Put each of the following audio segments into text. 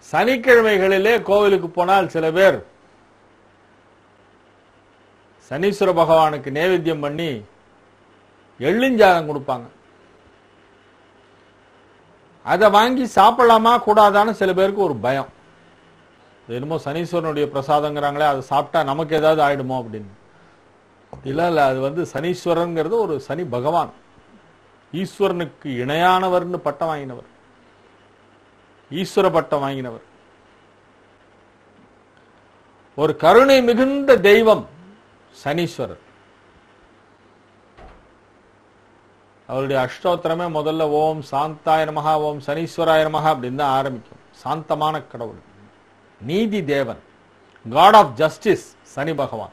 சனிக்கிழமைகளிலே கோவிலுக்கு போனால் சில பேர் சனீஸ்வர பகவானுக்கு நைவேத்தியம் பண்ணி எள்ளுஞ்சாதம் கொடுப்பாங்க அதை வாங்கி சாப்பிடலாமா கூடாதான்னு சில பேருக்கு ஒரு பயம் இது என்னமோ சனீஸ்வரனுடைய பிரசாதங்கிறாங்களே அதை சாப்பிட்டா நமக்கு ஏதாவது ஆயிடுமோ அப்படின்னு இல்ல இல்ல அது வந்து சனீஸ்வரன்ங்கிறது ஒரு சனி பகவான் ஈஸ்வரனுக்கு இணையானவர்னு பட்டம் வாங்கினவர் ஈஸ்வர பட்டம் வாங்கினவர் ஒரு கருணை மிகுந்த தெய்வம் சனீஸ்வரர் அவருடைய அஷ்டோத்திரமே முதல்ல ஓம் சாந்தாய நமஹா ஓம் சனீஸ்வராய நமஹா அப்படின்னு தான் ஆரம்பிக்கும் சாந்தமான கடவுள் நீதி தேவன் காட் ஆஃப் ஜஸ்டிஸ் சனி பகவான்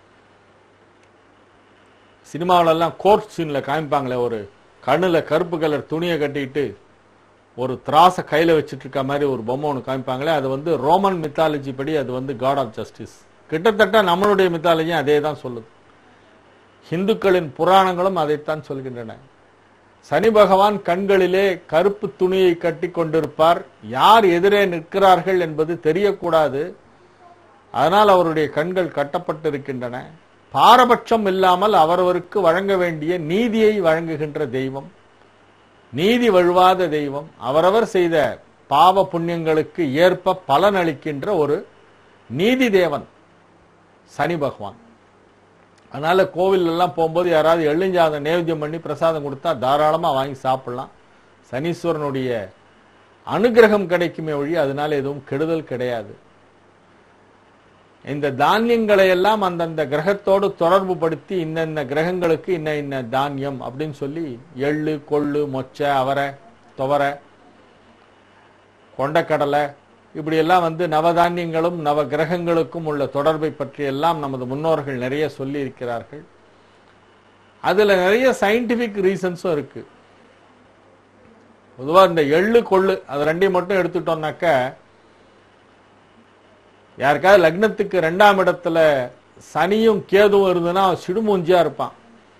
சினிமாவுல எல்லாம் கோர்ட் சீன்ல காமிப்பாங்களே ஒரு கண்ணுல கருப்பு கலர் துணியை கட்டிட்டு ஒரு திராச கையில வச்சிட்டு இருக்க மாதிரி ஒரு பொம்மை ஒன்று காமிப்பாங்களே அது வந்து ரோமன் மித்தாலஜி படி அது வந்து காட் ஆஃப் ஜஸ்டிஸ் கிட்டத்தட்ட நம்மளுடைய மித்தாலஜி அதே தான் சொல்லுது இந்துக்களின் புராணங்களும் அதைத்தான் சொல்கின்றன சனி பகவான் கண்களிலே கருப்பு துணியை கட்டி கொண்டிருப்பார் யார் எதிரே நிற்கிறார்கள் என்பது தெரியக்கூடாது அதனால் அவருடைய கண்கள் கட்டப்பட்டிருக்கின்றன பாரபட்சம் இல்லாமல் அவரவருக்கு வழங்க வேண்டிய நீதியை வழங்குகின்ற தெய்வம் நீதி வழுவாத தெய்வம் அவரவர் செய்த பாவ புண்ணியங்களுக்கு ஏற்ப பலன் அளிக்கின்ற ஒரு நீதி தேவன் சனி பகவான் அதனால கோவில் எல்லாம் போகும்போது யாராவது எள்ளுஞ்சாதம் நேவேத்தியம் பண்ணி பிரசாதம் கொடுத்தா தாராளமா வாங்கி சாப்பிடலாம் சனீஸ்வரனுடைய அனுகிரகம் கிடைக்குமே ஒழி அதனால எதுவும் கெடுதல் கிடையாது இந்த தானியங்களை எல்லாம் அந்தந்த கிரகத்தோடு தொடர்பு படுத்தி இன்னென்ன கிரகங்களுக்கு இன்ன இன்ன தானியம் அப்படின்னு சொல்லி எள்ளு கொள்ளு மொச்சை அவரை துவரை கொண்டக்கடலை இப்படி எல்லாம் வந்து நவதானியங்களும் நவ கிரகங்களுக்கும் உள்ள தொடர்பை பற்றி எல்லாம் நமது முன்னோர்கள் நிறைய சொல்லி இருக்கிறார்கள் அதுல நிறைய சயின்டிபிக் ரீசன்ஸும் இருக்கு பொதுவா இந்த எள்ளு கொள்ளு அது ரெண்டையும் மட்டும் எடுத்துட்டோம்னாக்க யாருக்காவது லக்னத்துக்கு ரெண்டாம் இடத்துல சனியும் கேதுவும் இருந்ததுன்னா அவன் சிடுமூஞ்சியா இருப்பான்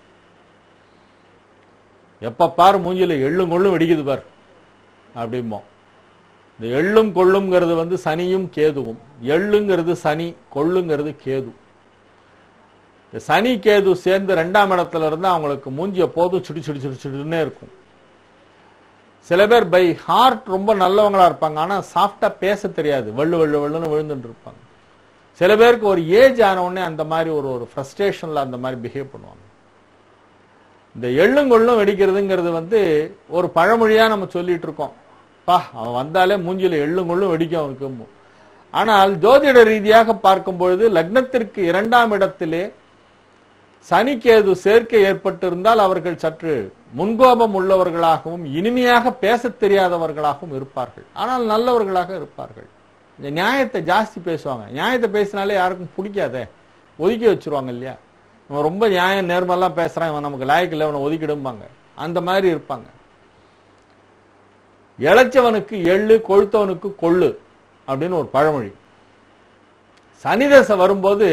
எப்ப பாரு மூஞ்சில எள்ளும் கொள்ளும் வெடிக்குது பார் அப்படிம்போம் இந்த எள்ளும் கொள்ளுங்கிறது வந்து சனியும் கேதுவும் எள்ளுங்கிறது சனி கொள்ளுங்கிறது கேது இந்த சனி கேது சேர்ந்து ரெண்டாம் இடத்துல இருந்தா அவங்களுக்கு மூஞ்சி எப்போதும் சுடி சுடி சுடி சுடினே இருக்கும் சில பேர் பை ஹார்ட் ரொம்ப நல்லவங்களா இருப்பாங்க ஆனா சாஃப்டா பேச தெரியாது வெள்ளு வெள்ளு வெள்ளுன்னு விழுந்துட்டு இருப்பாங்க சில பேருக்கு ஒரு ஏஜ் ஆன உடனே அந்த மாதிரி ஒரு ஒரு ஃப்ரஸ்ட்ரேஷன்ல அந்த மாதிரி பிஹேவ் பண்ணுவாங்க இந்த எள்ளுங்கொள்ளும் வெடிக்கிறதுங்கிறது வந்து ஒரு பழமொழியா நம்ம சொல்லிட்டு இருக்கோம் பா அவன் வந்தாலே மூஞ்சில எள்ளுங்கொள்ளும் வெடிக்கும் அவனுக்கு ஆனால் ஜோதிட ரீதியாக பார்க்கும் பொழுது லக்னத்திற்கு இரண்டாம் இடத்திலே சனிக்கேது சேர்க்கை ஏற்பட்டிருந்தால் அவர்கள் சற்று முன்கோபம் உள்ளவர்களாகவும் இனிமையாக பேசத் தெரியாதவர்களாகவும் இருப்பார்கள் ஆனால் நல்லவர்களாக இருப்பார்கள் இந்த நியாயத்தை ஜாஸ்தி பேசுவாங்க நியாயத்தை பேசினாலே யாருக்கும் பிடிக்காதே ஒதுக்கி வச்சிருவாங்க இல்லையா இவன் ரொம்ப நியாயம் நேர்மலாம் பேசுறான் இவன் நமக்கு லாய்க்கு இல்லை இவனை ஒதுக்கிடும்பாங்க அந்த மாதிரி இருப்பாங்க இளைச்சவனுக்கு எள்ளு கொழுத்தவனுக்கு கொள்ளு அப்படின்னு ஒரு பழமொழி சனிதசை வரும்போது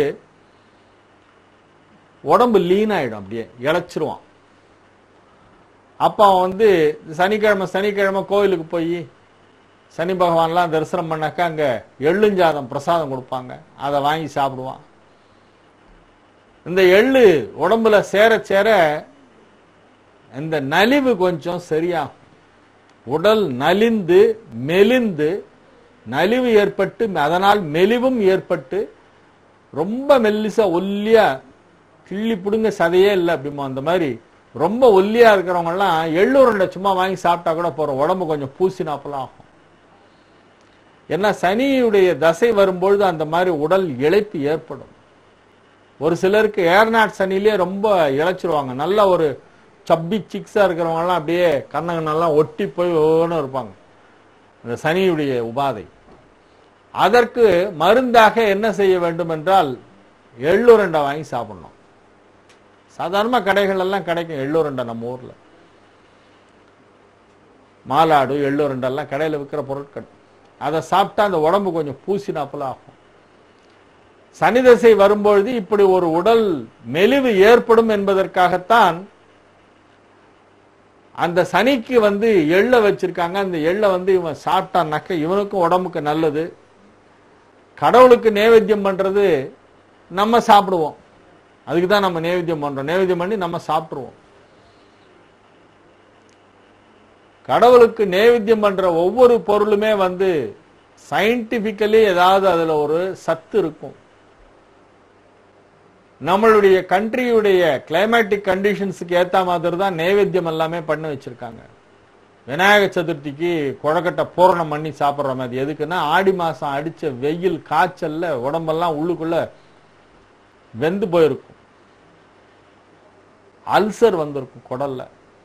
உடம்பு லீன் ஆயிடும் அப்படியே இழைச்சிருவான் அப்ப அவன் வந்து சனிக்கிழமை சனிக்கிழமை கோயிலுக்கு போய் சனி பகவான்லாம் தரிசனம் பண்ணாக்கா அங்க எள்ளுஞ்சாதம் பிரசாதம் கொடுப்பாங்க அதை வாங்கி சாப்பிடுவான் இந்த எள்ளு உடம்புல சேர சேர இந்த நலிவு கொஞ்சம் சரியாகும் உடல் நலிந்து மெலிந்து நலிவு ஏற்பட்டு அதனால் மெலிவும் ஏற்பட்டு ரொம்ப மெல்லிசா ஒல்லியா கிள்ளி பிடுங்க சதையே இல்லை அப்படிமா அந்த மாதிரி ரொம்ப ஒல்லியா இருக்கிறவங்க எல்லாம் எள்ளூருண்டை சும்மா வாங்கி சாப்பிட்டா கூட போறோம் உடம்பு கொஞ்சம் பூசினாப்பெல்லாம் ஆகும் ஏன்னா சனியுடைய தசை வரும்பொழுது அந்த மாதிரி உடல் இழைப்பு ஏற்படும் ஒரு சிலருக்கு ஏர்நாட் சனிலே ரொம்ப இழைச்சிருவாங்க நல்ல ஒரு சப்பி சிக்ஸா இருக்கிறவங்க எல்லாம் அப்படியே கண்ணங்கண்ணெல்லாம் ஒட்டி போய் ஒவ்வொன்றும் இருப்பாங்க அந்த சனியுடைய உபாதை அதற்கு மருந்தாக என்ன செய்ய வேண்டும் என்றால் எள்ளுருண்டை வாங்கி சாப்பிடணும் சாதாரண கடைகள் எல்லாம் கிடைக்கும் எள்ளுருண்டை நம்ம ஊர்ல மாலாடு எள்ளுருண்டை எல்லாம் கடையில் விற்கிற பொருட்கள் அதை சாப்பிட்டா அந்த உடம்பு கொஞ்சம் பூசினாப்புல ஆகும் சனி தசை வரும்பொழுது இப்படி ஒரு உடல் மெலிவு ஏற்படும் என்பதற்காகத்தான் அந்த சனிக்கு வந்து எள்ளை வச்சிருக்காங்க அந்த எள்ளை வந்து இவன் சாப்பிட்டான்னாக்க இவனுக்கும் உடம்புக்கு நல்லது கடவுளுக்கு நைவேத்தியம் பண்றது நம்ம சாப்பிடுவோம் அதுக்கு தான் நம்ம நைவேத்தியம் பண்றோம் நைவேத்தியம் பண்ணி நம்ம சாப்பிட்டுருவோம் கடவுளுக்கு நைவேத்தியம் பண்ற ஒவ்வொரு பொருளுமே வந்து சயின்டிபிக்கலி ஏதாவது அதுல ஒரு சத்து இருக்கும் நம்மளுடைய கண்ட்ரியுடைய கிளைமேட்டிக் கண்டிஷன்ஸுக்கு ஏத்த மாதிரி தான் நைவேத்தியம் எல்லாமே பண்ணி வச்சிருக்காங்க விநாயக சதுர்த்திக்கு குழக்கட்டை பூரணம் பண்ணி சாப்பிடுற மாதிரி எதுக்குன்னா ஆடி மாசம் அடிச்ச வெயில் காய்ச்சல்ல உடம்பெல்லாம் உள்ளுக்குள்ள வெந்து போயிருக்கும் அல்சர் வந்திருக்கும் குடல்ல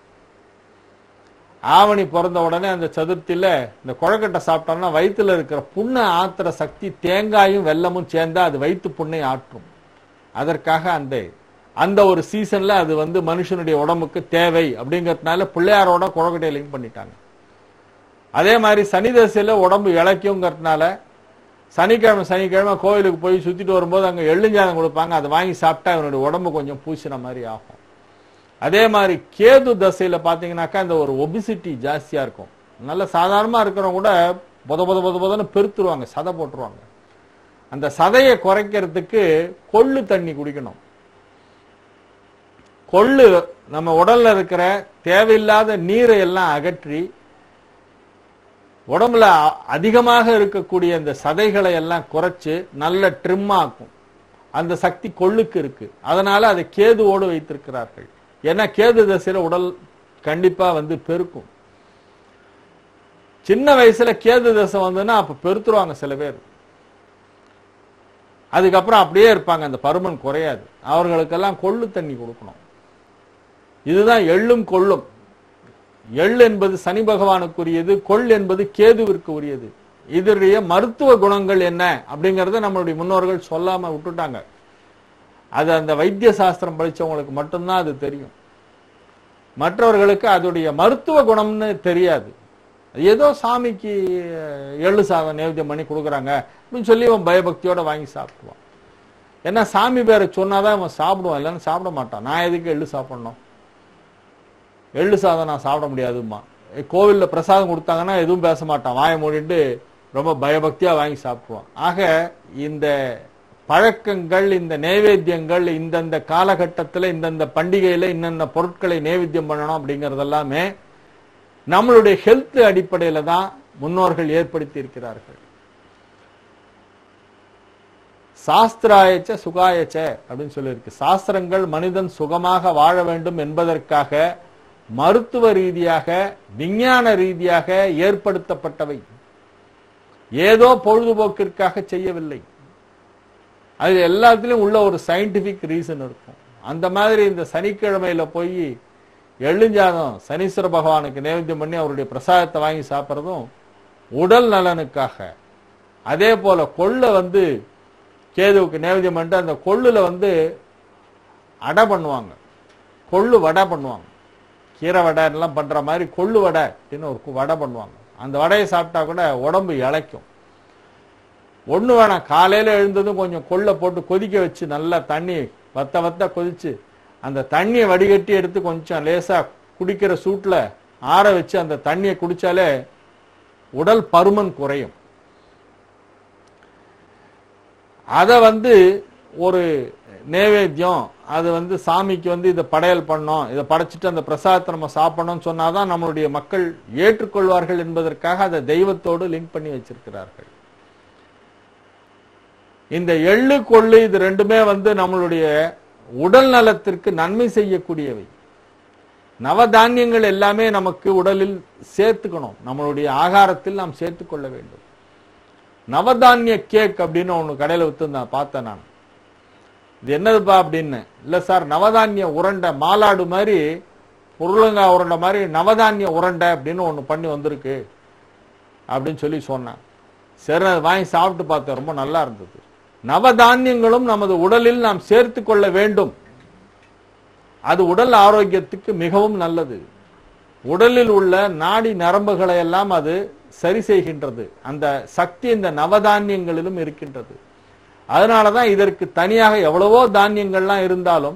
ஆவணி பிறந்த உடனே அந்த சதுர்த்தியில இந்த குழக்கட்டை சாப்பிட்டோம்னா வயித்துல இருக்கிற புண்ணை ஆத்துற சக்தி தேங்காயும் வெல்லமும் சேர்ந்தா அது வயிற்று புண்ணை ஆற்றும் அதற்காக அந்த அந்த ஒரு சீசன்ல அது வந்து மனுஷனுடைய உடம்புக்கு தேவை அப்படிங்கறதுனால பிள்ளையாரோட குழக்கட்டையை லிங்க் பண்ணிட்டாங்க அதே மாதிரி சனி தசையில உடம்பு இழைக்குங்கிறதுனால சனிக்கிழமை சனிக்கிழமை கோயிலுக்கு போய் சுத்திட்டு வரும்போது அங்க எள்ளுஞ்சாதம் கொடுப்பாங்க அதை வாங்கி சாப்பிட்டா இவனுடைய உடம்பு கொஞ்சம் பூசின மாதிரி ஆகும் அதே மாதிரி கேது தசையில பாத்தீங்கன்னாக்கா இந்த ஒரு ஒபிசிட்டி ஜாஸ்தியா இருக்கும் நல்ல சாதாரணமா இருக்கிறவங்க கூட பொத பொத பொத பொதன்னு பெருத்துருவாங்க சதை போட்டுருவாங்க அந்த சதையை குறைக்கிறதுக்கு கொள்ளு தண்ணி குடிக்கணும் கொள்ளு நம்ம உடல்ல இருக்கிற தேவையில்லாத நீரை எல்லாம் அகற்றி உடம்புல அ- அதிகமாக இருக்கக்கூடிய இந்த சதைகளை எல்லாம் குறைச்சு நல்ல ட்ரிம் ஆக்கும் அந்த சக்தி கொள்ளுக்கு இருக்கு அதனால அதை கேதுவோடு வைத்திருக்கிறார்கள் ஏன்னா கேது தசையில உடல் கண்டிப்பா வந்து பெருக்கும் சின்ன வயசுல கேது தசை வந்ததுன்னா அப்ப பெருத்துருவாங்க சில பேர் அதுக்கப்புறம் அப்படியே இருப்பாங்க அந்த பருமன் குறையாது அவர்களுக்கெல்லாம் கொள்ளு தண்ணி கொடுக்கணும் இதுதான் எள்ளும் கொள்ளும் எள் என்பது சனி பகவானுக்குரியது கொள் என்பது கேதுவிற்கு உரியது இதனுடைய மருத்துவ குணங்கள் என்ன அப்படிங்கறத நம்மளுடைய முன்னோர்கள் சொல்லாம விட்டுட்டாங்க அது அந்த வைத்திய சாஸ்திரம் படிச்சவங்களுக்கு மட்டும்தான் அது தெரியும் மற்றவர்களுக்கு அதோடைய மருத்துவ குணம்னு தெரியாது ஏதோ சாமிக்கு அஹ், எள்ளு சாதம் நைவேத்தியம் பண்ணி கொடுக்குறாங்க அப்படின்னு சொல்லி அவன் பயபக்தியோட வாங்கி சாப்பிடுவான் ஏன்னா சாமி பேரை சொன்னாதான் அவன் சாப்பிடுவான் இல்லைன்னு சாப்பிட மாட்டான் நான் எதுக்கு எள்ளு சாப்பிடணும் எள்ளு சாதம் நான் சாப்பிட முடியாதும்மா ஏ, கோவில்ல பிரசாதம் கொடுத்தாங்கன்னா எதுவும் பேச மாட்டான் வாயை மூடிட்டு ரொம்ப பயபக்தியா வாங்கி சாப்பிடுவான் ஆக இந்த பழக்கங்கள் இந்த நைவேத்தியங்கள் இந்தந்த காலகட்டத்தில் இந்தந்த பண்டிகையில இன்னென்ன பொருட்களை நைவேத்தியம் பண்ணணும் அப்படிங்கறது எல்லாமே நம்மளுடைய ஹெல்த் அடிப்படையில தான் முன்னோர்கள் ஏற்படுத்தி இருக்கிறார்கள் சாஸ்திராயச்ச சுகாயச்ச அப்படின்னு சொல்லியிருக்கு சாஸ்திரங்கள் மனிதன் சுகமாக வாழ வேண்டும் என்பதற்காக மருத்துவ ரீதியாக விஞ்ஞான ரீதியாக ஏற்படுத்தப்பட்டவை ஏதோ பொழுதுபோக்கிற்காக செய்யவில்லை அது எல்லாத்துலயும் உள்ள ஒரு சயின்டிபிக் ரீசன் இருக்கும் அந்த மாதிரி இந்த சனிக்கிழமையில போய் எள்ளுஞ்சாதம் சனீஸ்வர பகவானுக்கு நைவேத்தியம் பண்ணி அவருடைய பிரசாதத்தை வாங்கி சாப்பிட்றதும் உடல் நலனுக்காக அதே போல கொள்ளை வந்து கேதுவுக்கு நைவேத்தியம் பண்ணிட்டு அந்த கொள்ளுல வந்து அடை பண்ணுவாங்க கொள்ளு வடை பண்ணுவாங்க கீரை வடை எல்லாம் பண்ற மாதிரி கொள்ளு வடை அப்படின்னு ஒரு கு- வடை பண்ணுவாங்க அந்த வடையை சாப்பிட்டா கூட உடம்பு இளைக்கும் ஒண்ணு வேணாம் காலையில எழுந்ததும் கொஞ்சம் கொள்ளை போட்டு கொதிக்க வச்சு நல்லா தண்ணி வத்த வத்த கொதிச்சு அந்த தண்ணியை வடிகட்டி எடுத்து கொஞ்சம் லேசா குடிக்கிற சூட்ல ஆற வச்சு அந்த தண்ணியை குடிச்சாலே உடல் பருமன் குறையும் அதை வந்து ஒரு நைவேத்தியம் அது வந்து சாமிக்கு வந்து இதை படையல் பண்ணோம் இதை படைச்சிட்டு அந்த பிரசாதத்தை நம்ம சாப்பிடணும்னு சொன்னாதான் நம்மளுடைய மக்கள் ஏற்றுக்கொள்வார்கள் என்பதற்காக அதை தெய்வத்தோடு லிங்க் பண்ணி வச்சிருக்கிறார்கள் இந்த எள்ளு கொள்ளு இது ரெண்டுமே வந்து நம்மளுடைய உடல் நலத்திற்கு நன்மை செய்யக்கூடியவை நவதானியங்கள் எல்லாமே நமக்கு உடலில் சேர்த்துக்கணும் நம்மளுடைய ஆகாரத்தில் நாம் சேர்த்துக்கொள்ள வேண்டும் நவதானிய கேக் அப்படின்னு ஒண்ணு கடையில வித்து நான் பார்த்தேன் நான் இது என்னதுப்பா அப்படின்னு இல்ல சார் நவதானிய உருண்டை மாலாடு மாதிரி உருளங்காய் உருண்டை மாதிரி நவதானிய உருண்டை அப்படின்னு ஒண்ணு பண்ணி வந்திருக்கு அப்படின்னு சொல்லி சொன்னேன் சரி அதை வாங்கி சாப்பிட்டு பார்த்தேன் ரொம்ப நல்லா இருந்தது நவதானியங்களும் நமது உடலில் நாம் சேர்த்து கொள்ள வேண்டும் அது உடல் ஆரோக்கியத்துக்கு மிகவும் நல்லது உடலில் உள்ள நாடி நரம்புகளை எல்லாம் அது சரி செய்கின்றது அந்த சக்தி இந்த நவதானியங்களிலும் இருக்கின்றது அதனாலதான் இதற்கு தனியாக எவ்வளவோ தானியங்கள்லாம் இருந்தாலும்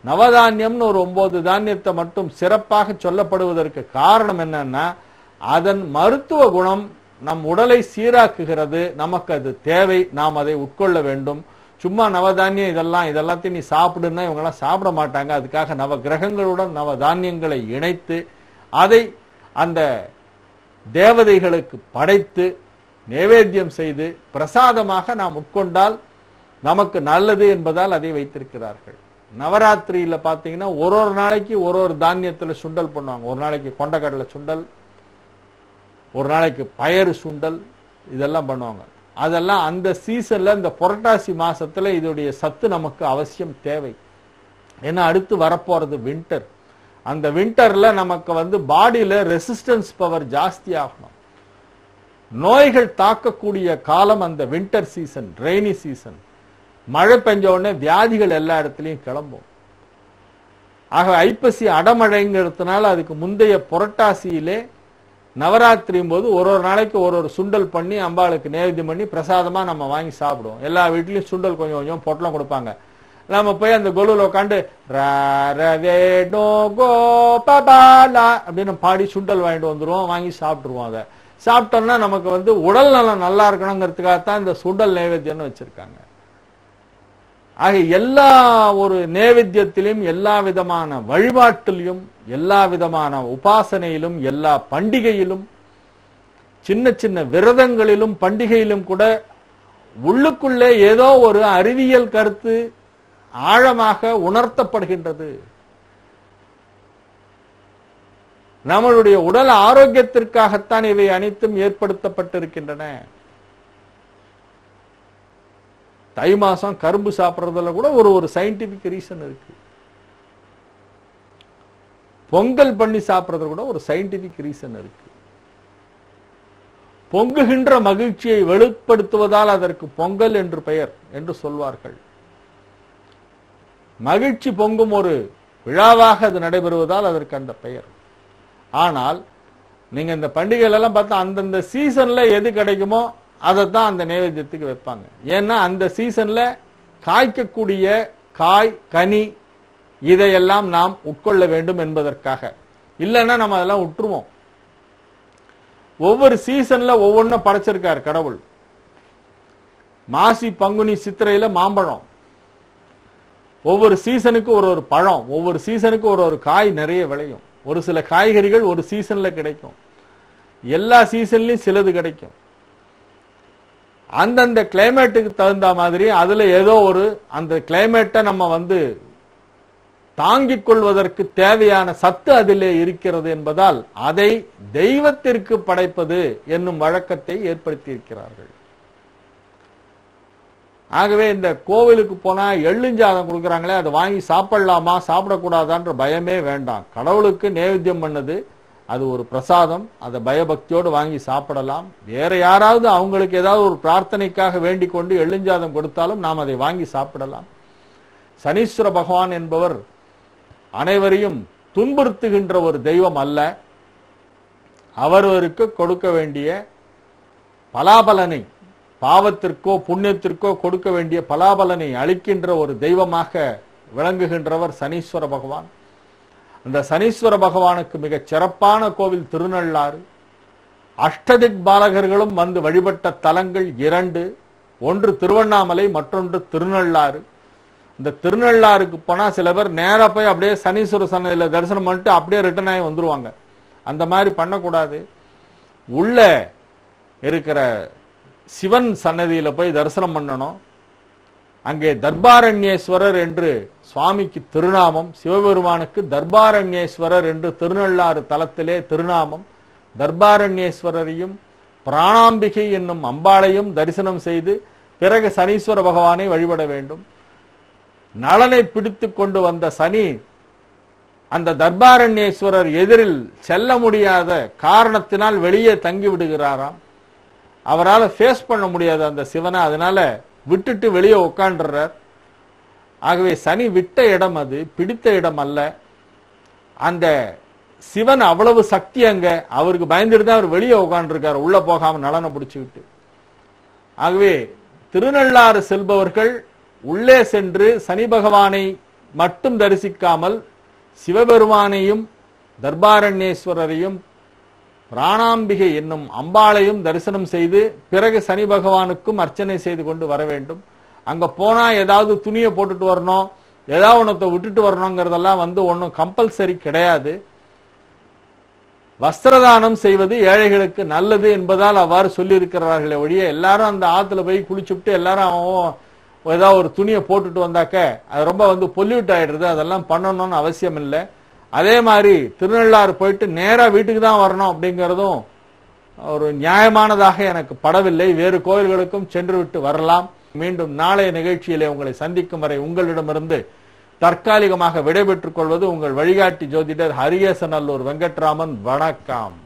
நவதானியம்னு ஒரு ஒன்பது தானியத்தை மட்டும் சிறப்பாக சொல்லப்படுவதற்கு காரணம் என்னன்னா அதன் மருத்துவ குணம் நம் உடலை சீராக்குகிறது நமக்கு அது தேவை நாம் அதை உட்கொள்ள வேண்டும் சும்மா நவதானியம் இதெல்லாம் இதெல்லாத்தையும் நீ சாப்பிடுன்னா இவங்கெல்லாம் சாப்பிட மாட்டாங்க அதுக்காக நவ கிரகங்களுடன் நவ தானியங்களை இணைத்து அதை அந்த தேவதைகளுக்கு படைத்து நைவேத்தியம் செய்து பிரசாதமாக நாம் உட்கொண்டால் நமக்கு நல்லது என்பதால் அதை வைத்திருக்கிறார்கள் நவராத்திரியில பாத்தீங்கன்னா ஒரு ஒரு நாளைக்கு ஒரு ஒரு தானியத்துல சுண்டல் பண்ணுவாங்க ஒரு நாளைக்கு கொண்டக்கடலை சுண்டல் ஒரு நாளைக்கு பயறு சுண்டல் இதெல்லாம் பண்ணுவாங்க அதெல்லாம் அந்த சீசன்ல இந்த புரட்டாசி மாசத்துல இதோடைய சத்து நமக்கு அவசியம் தேவை ஏன்னா அடுத்து வரப்போறது வின்டர் அந்த வின்டர்ல நமக்கு வந்து பாடியில ரெசிஸ்டன்ஸ் பவர் ஜாஸ்தி ஆகணும் நோய்கள் தாக்கக்கூடிய காலம் அந்த வின்டர் சீசன் ரெய்னி சீசன் மழை பெஞ்ச உடனே வியாதிகள் எல்லா இடத்துலயும் கிளம்பும் ஆக ஐப்பசி அடமழைங்கிறதுனால அதுக்கு முந்தைய புரட்டாசியிலே நவராத்திரியும் போது ஒரு ஒரு நாளைக்கு ஒரு ஒரு சுண்டல் பண்ணி அம்பாளுக்கு நேவேத்தியம் பண்ணி பிரசாதமா நம்ம வாங்கி சாப்பிடுவோம் எல்லா வீட்லயும் சுண்டல் கொஞ்சம் கொஞ்சம் பொட்டலம் கொடுப்பாங்க நம்ம போய் அந்த கொலுல உட்காந்து அப்படின்னு பாடி சுண்டல் வாங்கிட்டு வந்துருவோம் வாங்கி சாப்பிட்டுருவோம் அதை சாப்பிட்டோம்னா நமக்கு வந்து உடல் நலம் நல்லா இருக்கணுங்கிறதுக்காகத்தான் இந்த சுண்டல் நைவேத்தியம்னு வச்சிருக்காங்க ஆக எல்லா ஒரு நேவேத்தியத்திலும் எல்லா விதமான வழிபாட்டிலும் எல்லா விதமான உபாசனையிலும் எல்லா பண்டிகையிலும் சின்ன சின்ன விரதங்களிலும் பண்டிகையிலும் கூட உள்ளுக்குள்ளே ஏதோ ஒரு அறிவியல் கருத்து ஆழமாக உணர்த்தப்படுகின்றது நம்மளுடைய உடல் ஆரோக்கியத்திற்காகத்தான் இவை அனைத்தும் ஏற்படுத்தப்பட்டிருக்கின்றன தை மாசம் கரும்பு சாப்பிடுறதுல கூட ஒரு ஒரு சயின்டிபிக் ரீசன் இருக்கு பொங்கல் பண்ணி சாப்பிடுறது கூட ஒரு சயின்டிபிக் ரீசன் இருக்கு பொங்குகின்ற மகிழ்ச்சியை வெளிப்படுத்துவதால் அதற்கு பொங்கல் என்று பெயர் என்று சொல்வார்கள் மகிழ்ச்சி பொங்கும் ஒரு விழாவாக அது நடைபெறுவதால் அதற்கு அந்த பெயர் ஆனால் நீங்க இந்த பண்டிகைகள் எல்லாம் பார்த்தா அந்தந்த சீசன்ல எது கிடைக்குமோ அதை தான் அந்த நைவேத்தியத்துக்கு வைப்பாங்க ஏன்னா அந்த சீசன்ல காய்க்கக்கூடிய காய் கனி இதையெல்லாம் நாம் உட்கொள்ள வேண்டும் என்பதற்காக இல்லைன்னா நம்ம அதெல்லாம் விட்டுருவோம் ஒவ்வொரு சீசன்ல ஒவ்வொன்றும் படைச்சிருக்கார் கடவுள் மாசி பங்குனி சித்திரையில மாம்பழம் ஒவ்வொரு சீசனுக்கு ஒரு ஒரு பழம் ஒவ்வொரு சீசனுக்கு ஒரு ஒரு காய் நிறைய விளையும் ஒரு சில காய்கறிகள் ஒரு சீசன்ல கிடைக்கும் எல்லா சீசன்லயும் சிலது கிடைக்கும் அந்தந்த கிளைமேட்டுக்கு தகுந்த மாதிரி அதுல ஏதோ ஒரு அந்த கிளைமேட்டை நம்ம வந்து தாங்கிக் கொள்வதற்கு தேவையான சத்து அதிலே இருக்கிறது என்பதால் அதை தெய்வத்திற்கு படைப்பது என்னும் வழக்கத்தை ஏற்படுத்தி இருக்கிறார்கள் ஆகவே இந்த கோவிலுக்கு போனா எள்ளுஞ்சாதம் கொடுக்குறாங்களே அதை வாங்கி சாப்பிடலாமா சாப்பிடக்கூடாதான்ற பயமே வேண்டாம் கடவுளுக்கு நேவேத்தியம் பண்ணது அது ஒரு பிரசாதம் அதை பயபக்தியோடு வாங்கி சாப்பிடலாம் வேற யாராவது அவங்களுக்கு ஏதாவது ஒரு பிரார்த்தனைக்காக வேண்டிக் கொண்டு எள்ளுஞ்சாதம் கொடுத்தாலும் நாம் அதை வாங்கி சாப்பிடலாம் சனீஸ்வர பகவான் என்பவர் அனைவரையும் துன்புறுத்துகின்ற ஒரு தெய்வம் அல்ல அவரவருக்கு கொடுக்க வேண்டிய பலாபலனை பாவத்திற்கோ புண்ணியத்திற்கோ கொடுக்க வேண்டிய பலாபலனை அளிக்கின்ற ஒரு தெய்வமாக விளங்குகின்றவர் சனீஸ்வர பகவான் அந்த சனீஸ்வர பகவானுக்கு மிகச் சிறப்பான கோவில் திருநள்ளாறு அஷ்டதிக் பாலகர்களும் வந்து வழிபட்ட தலங்கள் இரண்டு ஒன்று திருவண்ணாமலை மற்றொன்று திருநள்ளாறு இந்த திருநள்ளாறுக்கு போனா சில பேர் நேரா போய் அப்படியே சனீஸ்வர சன்னதியில தரிசனம் பண்ணிட்டு அப்படியே ரிட்டர்ன் ஆகி வந்துருவாங்க அந்த மாதிரி பண்ணக்கூடாது உள்ள இருக்கிற சிவன் சன்னதியில போய் தரிசனம் பண்ணணும் அங்கே தர்பாரண்யேஸ்வரர் என்று சுவாமிக்கு திருநாமம் சிவபெருமானுக்கு தர்பாரண்யேஸ்வரர் என்று திருநள்ளாறு தலத்திலே திருநாமம் தர்பாரண்யேஸ்வரரையும் பிராணாம்பிகை என்னும் அம்பாளையும் தரிசனம் செய்து பிறகு சனீஸ்வர பகவானை வழிபட வேண்டும் நலனை பிடித்து கொண்டு வந்த சனி அந்த தர்பாரண்யேஸ்வரர் எதிரில் செல்ல முடியாத காரணத்தினால் வெளியே தங்கி விடுகிறாராம் அவரால் ஃபேஸ் பண்ண முடியாது அந்த சிவனை அதனால விட்டுட்டு வெளியே உட்காண்டுறார் ஆகவே சனி விட்ட இடம் அது பிடித்த இடம் அல்ல அந்த சிவன் அவ்வளவு சக்தி அங்க அவருக்கு பயந்துட்டு தான் அவர் வெளியே உட்காந்துருக்காரு உள்ள போகாம நலனை பிடிச்சுக்கிட்டு ஆகவே திருநள்ளாறு செல்பவர்கள் உள்ளே சென்று சனி பகவானை மட்டும் தரிசிக்காமல் சிவபெருமானையும் தர்பாரண்யேஸ்வரரையும் பிராணாம்பிகை என்னும் அம்பாளையும் தரிசனம் செய்து பிறகு சனி பகவானுக்கும் அர்ச்சனை செய்து கொண்டு வர வேண்டும் அங்க போனா ஏதாவது துணியை போட்டுட்டு வரணும் ஏதாவது ஒன்றத்தை விட்டுட்டு வரணுங்கிறதெல்லாம் வந்து ஒன்றும் கம்பல்சரி கிடையாது வஸ்திரதானம் செய்வது ஏழைகளுக்கு நல்லது என்பதால் அவ்வாறு சொல்லியிருக்கிறார்களே ஒழிய எல்லாரும் அந்த ஆத்துல போய் குளிச்சுட்டு எல்லாரும் அவன் ஏதாவது ஒரு துணியை போட்டுட்டு வந்தாக்க அது ரொம்ப வந்து பொல்யூட் ஆயிடுறது அதெல்லாம் பண்ணணும்னு அவசியம் இல்லை அதே மாதிரி திருநள்ளாறு போயிட்டு நேரா வீட்டுக்கு தான் வரணும் அப்படிங்கிறதும் ஒரு நியாயமானதாக எனக்கு படவில்லை வேறு கோயில்களுக்கும் சென்று விட்டு வரலாம் மீண்டும் நாளைய நிகழ்ச்சியிலே உங்களை சந்திக்கும் வரை உங்களிடமிருந்து தற்காலிகமாக விடைபெற்றுக் கொள்வது உங்கள் வழிகாட்டி ஜோதிடர் ஹரியசநல்லூர் வெங்கட்ராமன் வணக்கம்